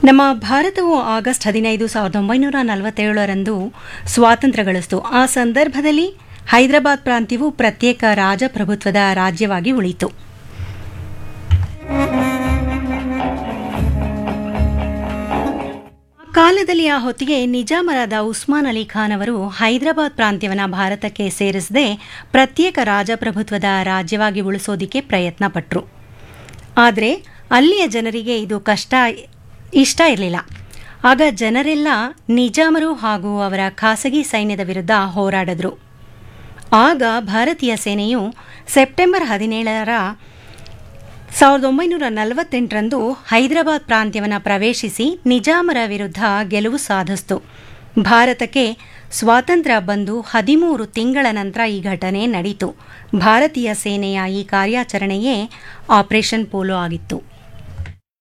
ನಮ್ಮ ಭಾರತವು ಆಗಸ್ಟ್ ಹದಿನೈದು ಸಾವಿರದ ಒಂಬೈನೂರ ನಲವತ್ತೇಳರಂದು ಸ್ವಾತಂತ್ರ್ಯ ಗಳಿಸಿತು ಆ ಸಂದರ್ಭದಲ್ಲಿ ಹೈದರಾಬಾದ್ ಪ್ರಾಂತ್ಯವು ಪ್ರತ್ಯೇಕ ರಾಜಪ್ರಭುತ್ವದ ರಾಜ್ಯವಾಗಿ ಉಳಿಯಿತು ಆ ಕಾಲದಲ್ಲಿ ಆ ಹೊತ್ತಿಗೆ ನಿಜಾಮರಾದ ಉಸ್ಮಾನ್ ಅಲಿ ಖಾನ್ ಅವರು ಹೈದರಾಬಾದ್ ಪ್ರಾಂತ್ಯವನ್ನು ಭಾರತಕ್ಕೆ ಸೇರಿಸದೆ ಪ್ರತ್ಯೇಕ ರಾಜಪ್ರಭುತ್ವದ ರಾಜ್ಯವಾಗಿ ಉಳಿಸೋದಿಕ್ಕೆ ಪ್ರಯತ್ನ ಪಟ್ಟರು ಆದರೆ ಅಲ್ಲಿಯ ಜನರಿಗೆ ಇದು ಕಷ್ಟ ಇಷ್ಟ ಇರಲಿಲ್ಲ ಆಗ ಜನರೆಲ್ಲ ನಿಜಾಮರು ಹಾಗೂ ಅವರ ಖಾಸಗಿ ಸೈನ್ಯದ ವಿರುದ್ಧ ಹೋರಾಡಿದ್ರು ಆಗ ಭಾರತೀಯ ಸೇನೆಯು ಸೆಪ್ಟೆಂಬರ್ ಹದಿನೇಳರ ಸಾವಿರದ ಒಂಬೈನೂರ ನಲವತ್ತೆಂಟರಂದು ಹೈದರಾಬಾದ್ ಪ್ರಾಂತ್ಯವನ್ನು ಪ್ರವೇಶಿಸಿ ನಿಜಾಮರ ವಿರುದ್ಧ ಗೆಲುವು ಸಾಧಿಸಿತು ಭಾರತಕ್ಕೆ ಸ್ವಾತಂತ್ರ್ಯ ಬಂದು ಹದಿಮೂರು ತಿಂಗಳ ನಂತರ ಈ ಘಟನೆ ನಡೀತು ಭಾರತೀಯ ಸೇನೆಯ ಈ ಕಾರ್ಯಾಚರಣೆಯೇ ಆಪರೇಷನ್ ಪೋಲೋ ಆಗಿತ್ತು